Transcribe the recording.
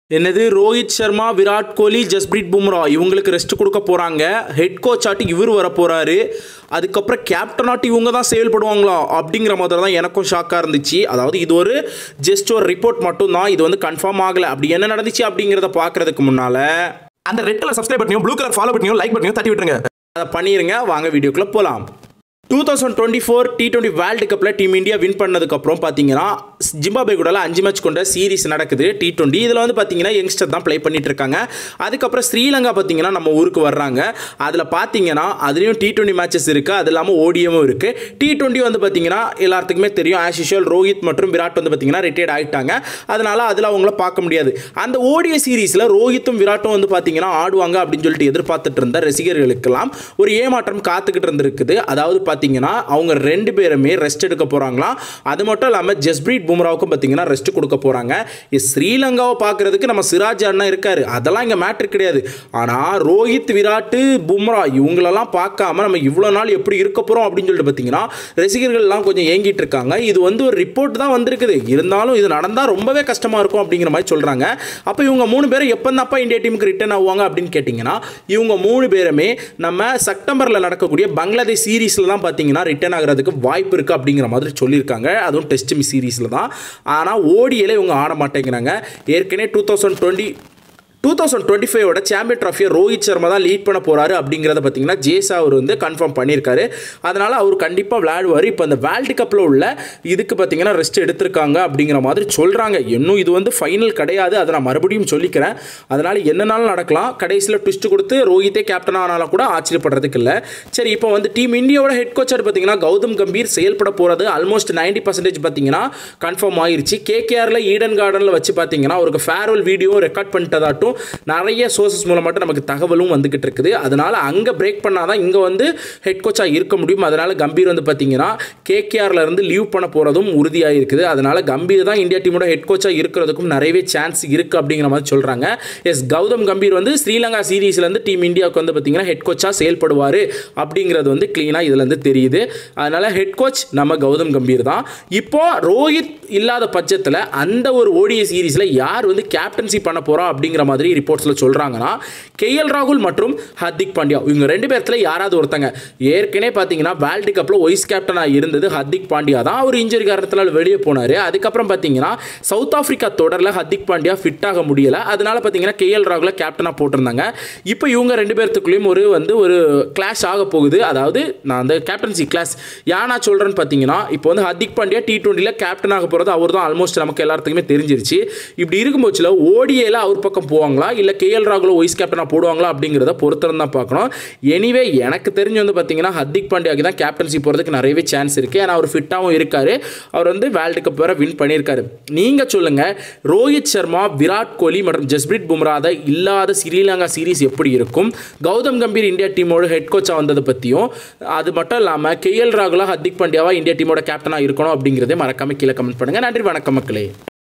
என்னது ரோஹித் சர்மா விராட் கோலி ஜஸ்பிரீத் பும்ரா இவங்களுக்கு ரெஸ்ட் கொடுக்க போகிறாங்க ஹெட் கோச் ஆட்டி இவர் வர போகிறாரு அதுக்கப்புறம் கேப்டன் ஆட்டி இவங்க தான் செயல்படுவாங்களா அப்படிங்கிற மாதிரி தான் எனக்கும் ஷாக்காக இருந்துச்சு அதாவது இது ஒரு ஜஸ்ட் ஒரு ரிப்போர்ட் மட்டும்தான் இது வந்து கன்ஃபார்ம் ஆகலை அப்படி என்ன நடந்துச்சு அப்படிங்கிறத பார்க்கறதுக்கு முன்னால் அந்த ரெட் கலர் சப்ஸ்கிரைப் பட்டனையும் ப்ளூ கலர் ஃபாலோ பட்டனையும் லைக் பட்டனையும் தட்டி விட்டுருங்க அதை பண்ணிடுங்க வாங்க வீடியோக்குள்ளே போகலாம் two thousand twenty four T twenty world கப்பில் டீம் இந்தியா வின் பண்ணதுக்கப்புறம் பார்த்தீங்கன்னா ஜிம்பாபே கூட அஞ்சு மேட்ச் கொண்ட சீரிஸ் நடக்குது டி டுவெண்ட்டி இதில் வந்து பார்த்தீங்கன்னா யங்ஸ்டர் தான் ப்ளே பண்ணிட்டு இருக்காங்க அதுக்கப்புறம் ஸ்ரீலங்கா பார்த்தீங்கன்னா நம்ம ஊருக்கு வர்றாங்க அதில் பார்த்தீங்கன்னா அதுலேயும் டி டுவெண்ட்டி மேட்சஸ் இருக்குது அது இல்லாமல் ஓடிஎமும் இருக்குது டி டுவெண்ட்டி வந்து பார்த்தீங்கன்னா எல்லாத்துக்குமே தெரியும் ஆஸ் யூஷுவல் ரோஹித் மற்றும் விராட் வந்து பார்த்தீங்கன்னா ரிட்டையர்ட் ஆகிட்டாங்க அதனால் அதில் அவங்கள பார்க்க முடியாது அந்த ஓடிய சீரீஸில் ரோஹித்தும் விராட்டும் வந்து பார்த்தீங்கன்னா ஆடுவாங்க அப்படின்னு சொல்லிட்டு எதிர்பார்த்துட்டு இருந்த ரசிகர்களுக்கெல்லாம் ஒரு ஏமாற்றம் காத்துக்கிட்டு இருந்திருக்குது அதாவது பார்த்தீங்கன்னா அவங்க ரெண்டு பேருமே ரெஸ்ட் எடுக்க போகிறாங்களாம் அது மட்டும் இல்லாமல் ஜஸ்பிரீத் பும்ராவுக்கும் பார்த்தீங்கன்னா ரெஸ்ட் கொடுக்க போகிறாங்க ஸ்ரீலங்காவை பார்க்குறதுக்கு நம்ம சிராஜ் அண்ணா இருக்காரு அதெல்லாம் இங்கே மேட்ரு கிடையாது ஆனால் ரோஹித் விராட்டு பும்ரா இவங்களெல்லாம் பார்க்காம நம்ம இவ்வளோ நாள் எப்படி இருக்க போகிறோம் அப்படின்னு சொல்லிட்டு பார்த்தீங்கன்னா ரசிகர்கள்லாம் கொஞ்சம் ஏங்கிட்டு இருக்காங்க இது வந்து ஒரு ரிப்போர்ட் தான் வந்திருக்குது இருந்தாலும் இது நடந்தால் ரொம்பவே கஷ்டமாக இருக்கும் அப்படிங்கிற மாதிரி சொல்கிறாங்க அப்போ இவங்க மூணு பேரும் எப்போ அப்பா இந்தியா டீமுக்கு ரிட்டர்ன் ஆவாங்க அப்படின்னு கேட்டிங்கன்னா இவங்க மூணு பேருமே நம்ம செப்டம்பரில் நடக்கக்கூடிய பங்களாதேஷ் சீரீஸில் தான் பார்த்தீங்கன்னா ரிட்டர்ன் ஆகிறதுக்கு வாய்ப்பு இருக்குது அப்படிங்கிற மாதிரி சொல்லியிருக்காங்க அதுவும் டெஸ்ட் சீரீஸில் தான் ஆனால் ஓடியில் இவங்க ஆட மாட்டேங்கிறாங்க ஏற்கனவே two thousand twenty two thousand twenty ஃபைவோட சாம்பியன் ட்ராஃபியை ரோஹித் சர்மா தான் லீட் பண்ண போகிறாரு அப்படிங்கிறத பார்த்தீங்கன்னா ஜேசா அவர் வந்து கன்ஃபார்ம் பண்ணியிருக்காரு அதனால் அவர் கண்டிப்பாக விளையாடுவார் இப்போ அந்த வேர்ல்டு கப்பில் உள்ள இதுக்கு பார்த்தீங்கன்னா ரெஸ்ட் எடுத்திருக்காங்க அப்படிங்கிற மாதிரி சொல்கிறாங்க இன்னும் இது வந்து ஃபைனல் கிடையாது அதை நான் மறுபடியும் சொல்லிக்கிறேன் அதனால் என்னனாலும் நடக்கலாம் கடைசியில் ட்விஸ்ட் கொடுத்து ரோஹித்தே கேப்டன் ஆனாலும் கூட ஆச்சரியப்படுறதுக்கு இல்லை சரி இப்போ வந்து டீம் இந்தியாவோட ஹெட் கோச்சர் பார்த்தீங்கன்னா கௌதம் கம்பீர் செயல்பட போகிறது ஆல்மோஸ்ட் நைன்டி பர்சன்டேஜ் பார்த்தீங்கன்னா கன்ஃபார்ம் ஆயிருச்சு கேகேஆரில் ஈடன் கார்டனில் வச்சு பார்த்தீங்கன்னா அவருக்கு ஃபேர்வெல் வீடியோ ரெக்கார்ட் பண்ணிட்டதாட்டும் நிறைய சோர்சஸ் மூலமாட்டும் நமக்கு தகவலும் வந்துகிட்டு இருக்குது அதனால் அங்கே பிரேக் பண்ணாதான் இங்கே வந்து ஹெட் கோச்சாக இருக்க முடியும் அதனால் கம்பீர் வந்து பார்த்தீங்கன்னா கேகேஆரில் இருந்து லீவ் பண்ண போகிறதும் உறுதியாக இருக்குது அதனால் கம்பீர் தான் இந்தியா டீமோட ஹெட் கோச்சாக இருக்கிறதுக்கும் நிறையவே சான்ஸ் இருக்குது அப்படிங்கிற மாதிரி சொல்கிறாங்க எஸ் கௌதம் கம்பீர் வந்து ஸ்ரீலங்கா சீரீஸ்லேருந்து டீம் இந்தியாவுக்கு வந்து பார்த்தீங்கன்னா ஹெட் கோச்சாக செயல்படுவார் அப்படிங்கிறது வந்து க்ளீனாக இதுலேருந்து தெரியுது அதனால் ஹெட் கோச் நம்ம கௌதம் கம்பீர் தான் இப்போ ரோஹித் இல்லாத பட்சத்தில் அந்த ஒரு ஓடிய சீரீஸில் யார் வந்து கேப்டன்சி பண்ண போகிறா அப்படிங்கிற மாதிரி ரிப்போர்ட்ஸில் சொல்கிறாங்கன்னா கேஎல் ராகுல் மற்றும் ஹர்திக் பாண்டியா இவங்க ரெண்டு பேர்த்தில் யாராவது ஒருத்தங்க ஏற்கனவே பார்த்தீங்கன்னா வேர்ல்டு கப்பில் வைஸ் கேப்டனாக இருந்தது ஹர்திக் பாண்டியா தான் அவர் இன்ஜுரி காரணத்தினால் வெளியே போனார் அதுக்கப்புறம் பார்த்தீங்கன்னா சவுத் ஆஃப்ரிக்கா தொடரில் ஹர்திக் பாண்டியா ஃபிட் ஆக முடியலை அதனால பார்த்தீங்கன்னா கேஎல் ராகுல கேப்டனாக போட்டிருந்தாங்க இப்போ இவங்க ரெண்டு பேர்த்துக்குள்ளேயும் ஒரு வந்து ஒரு கிளாஷ் ஆக போகுது அதாவது நான் அந்த கேப்டன்சி கிளாஸ் யானா சொல்கிறேன்னு பார்த்தீங்கன்னா இப்போ வந்து ஹர்திக் பாண்டியா டி டுவெண்ட்டியில் கேப்டன் ஆக போகிறது அவர் தான் ஆல்மோஸ்ட் நமக்கு எல்லாத்துக்குமே தெரிஞ்சிருச்சு இப்படி இருக்கும்போச்சில் ஓடிஏல அவர் பக்கம் போவாங்களா இல்லை கேஎல் ராகுல வைஸ் கேப்டனாக போடுவாங்களா அப்படிங்கிறத பொறுத்திரம் தான் பார்க்கணும் எனிவே எனக்கு தெரிஞ்சு வந்து பார்த்தீங்கன்னா ஹர்திக் பாண்டியாக்கு தான் கேப்டன்சி போகிறதுக்கு நிறையவே சான்ஸ் இருக்குது ஏன்னா அவர் ஃபிட்டாகவும் இருக்கார் அவர் வந்து வேர்ல்டு கப் வேறு வின் பண்ணியிருக்காரு நீங்கள் சொல்லுங்கள் ரோஹித் சர்மா விராட் கோலி மற்றும் ஜஸ்பிரீத் பும்ராத இல்லாத ஸ்ரீலங்கா சீரீஸ் எப்படி இருக்கும் கௌதம் கம்பீர் இந்தியா டீமோட ஹெட் கோச்சாக வந்ததை பற்றியும் அது மட்டும் இல்லாமல் கேஎல் ராகுலா ஹர்திக் பாண்டியாவா இந்தியா டீமோட கேப்டனாக இருக்கணும் அப்படிங்கிறதே மறக்காமல் கீழே கமெண்ட் பண்ணுங்கள் நன்றி வணக்கம் மக்களே